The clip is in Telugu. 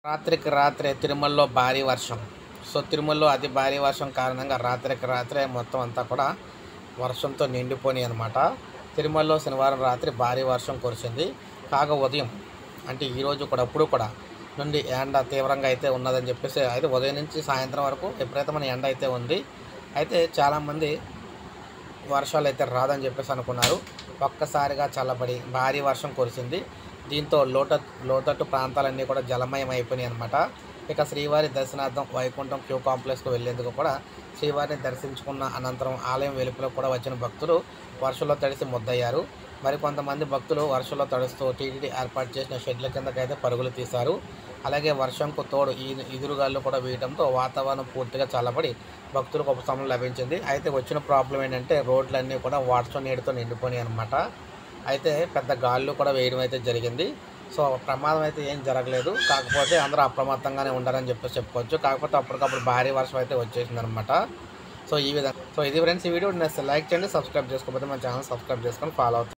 రాత్రికి రాత్రే తిరుమలలో భారీ వర్షం సో తిరుమలలో అతి భారీ వర్షం కారణంగా రాత్రికి రాత్రే మొత్తం అంతా కూడా వర్షంతో నిండిపోయి అనమాట తిరుమలలో శనివారం రాత్రి భారీ వర్షం కురిసింది కాగా ఉదయం అంటే ఈరోజు కూడా అప్పుడు కూడా నుండి ఎండ తీవ్రంగా అయితే ఉన్నదని చెప్పేసి అయితే ఉదయం నుంచి సాయంత్రం వరకు విపరీతమైన ఎండ అయితే ఉంది అయితే చాలామంది వర్షాలు అయితే రాదని చెప్పేసి అనుకున్నారు ఒక్కసారిగా చల్లబడి భారీ వర్షం కురిసింది దీంతో లోట లోతట్టు ప్రాంతాలన్నీ కూడా జలమయం అయిపోయినాయి అనమాట ఇక శ్రీవారి దర్శనార్థం వైకుంఠం క్యూ కాంప్లెక్స్కు వెళ్లేందుకు కూడా శ్రీవారిని దర్శించుకున్న అనంతరం ఆలయం వెలుపల కూడా వచ్చిన భక్తులు వర్షంలో తడిసి ముద్దయ్యారు మరి కొంతమంది భక్తులు వర్షంలో తడుస్తూ టీటీడీ ఏర్పాటు చేసిన షెడ్ల కిందకైతే పరుగులు తీశారు అలాగే వర్షంకు తోడు ఈ ఎదురుగాళ్ళు కూడా వేయడంతో వాతావరణం పూర్తిగా చల్లబడి భక్తులకు ఉపశమనం లభించింది అయితే వచ్చిన ప్రాబ్లం ఏంటంటే రోడ్లన్నీ కూడా వాటర్ నీటితో నిండిపోయినాయి అనమాట అయితే పెద్ద గాళ్ళు కూడా వేయడం అయితే జరిగింది సో ప్రమాదం అయితే ఏం జరగలేదు కాకపోతే అందరూ అప్రమత్తంగానే ఉండాలని చెప్పేసి చెప్పుకోవచ్చు కాకపోతే అప్పటికప్పుడు భారీ వర్షం అయితే వచ్చేసింది అనమాట సో ఈ విధంగా సో ఇది ఫ్రెండ్స్ ఈ వీడియో లైక్ చేయండి సబ్స్క్రైబ్ చేసుకోకపోతే మన ఛానల్ సబ్స్క్రైబ్ చేసుకొని ఫాలో అవుతుంది